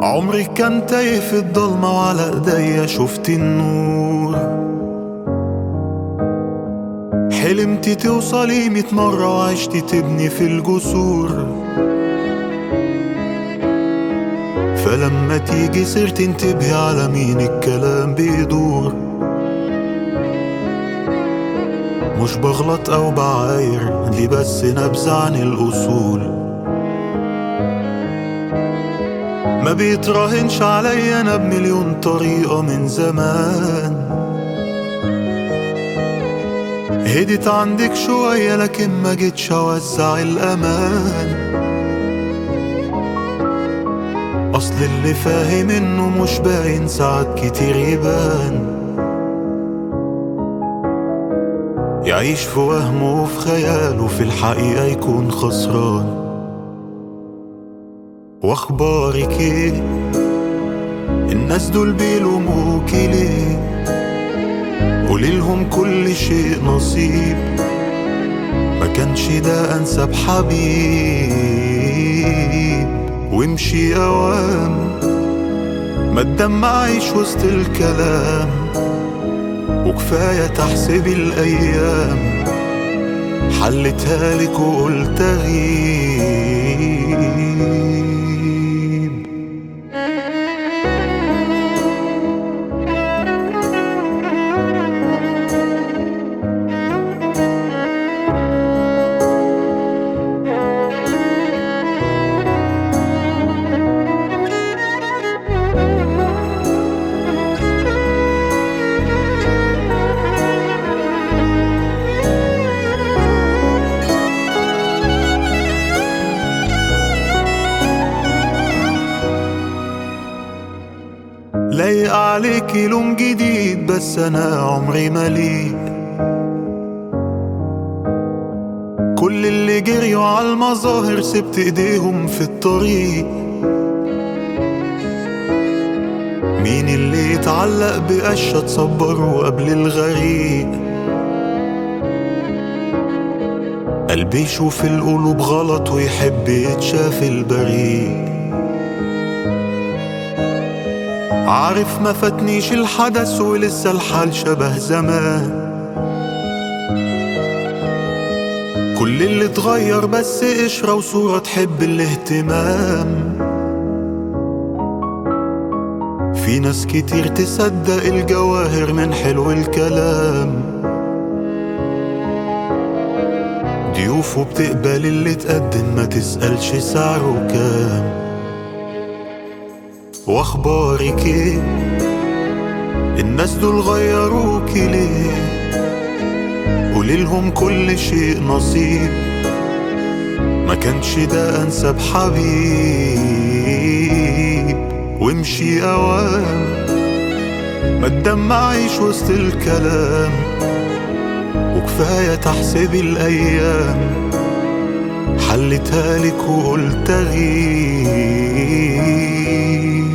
عمري كان تايه في الضلمة وعلى ايديا شفت النور حلمتي توصلي ميت مرة وعشتي تبني في الجسور فلما تيجي سيرت انتبهي على مين الكلام بيدور مش بغلط او بعاير دي بس نبذة عن الاصول ما بيتراهنش عليا انا بمليون طريقة من زمان هديت عندك شوية لكن ما جيتش اوزع الامان اصل اللي فاهم انه مش باين ساعات كتير يبان يعيش في وهمه وفي خياله في الحقيقة يكون خسران واخبارك ايه الناس دول بيلوموكي ليه قولي لهم كل شيء نصيب ما كانش ده انسب حبيب وامشي اوام ما تدمعيش وسط الكلام وكفاية تحسبي الأيام حلتها لك وقلت أغيب لايق عليكي لون جديد بس انا عمري مليء كل اللي جريوا على المظاهر سبت ايديهم في الطريق مين اللي يتعلق بقشة تصبره قبل الغريق قلبي يشوف القلوب غلط ويحب يتشاف البريء عارف ما فاتنيش الحدث ولسه الحال شبه زمان كل اللي اتغير بس قشرة وصورة تحب الاهتمام في ناس كتير تصدق الجواهر من حلو الكلام ضيوفه بتقبل اللي تقدم ما تسألش سعره كام واخبارك ايه الناس دول غيروكي ليه قولي لهم كل شيء نصيب ما كانش ده انسب حبيب وامشي اوام ما تدمعيش وسط الكلام وكفاية تحسبي الايام حلتها لك وقلت اغيب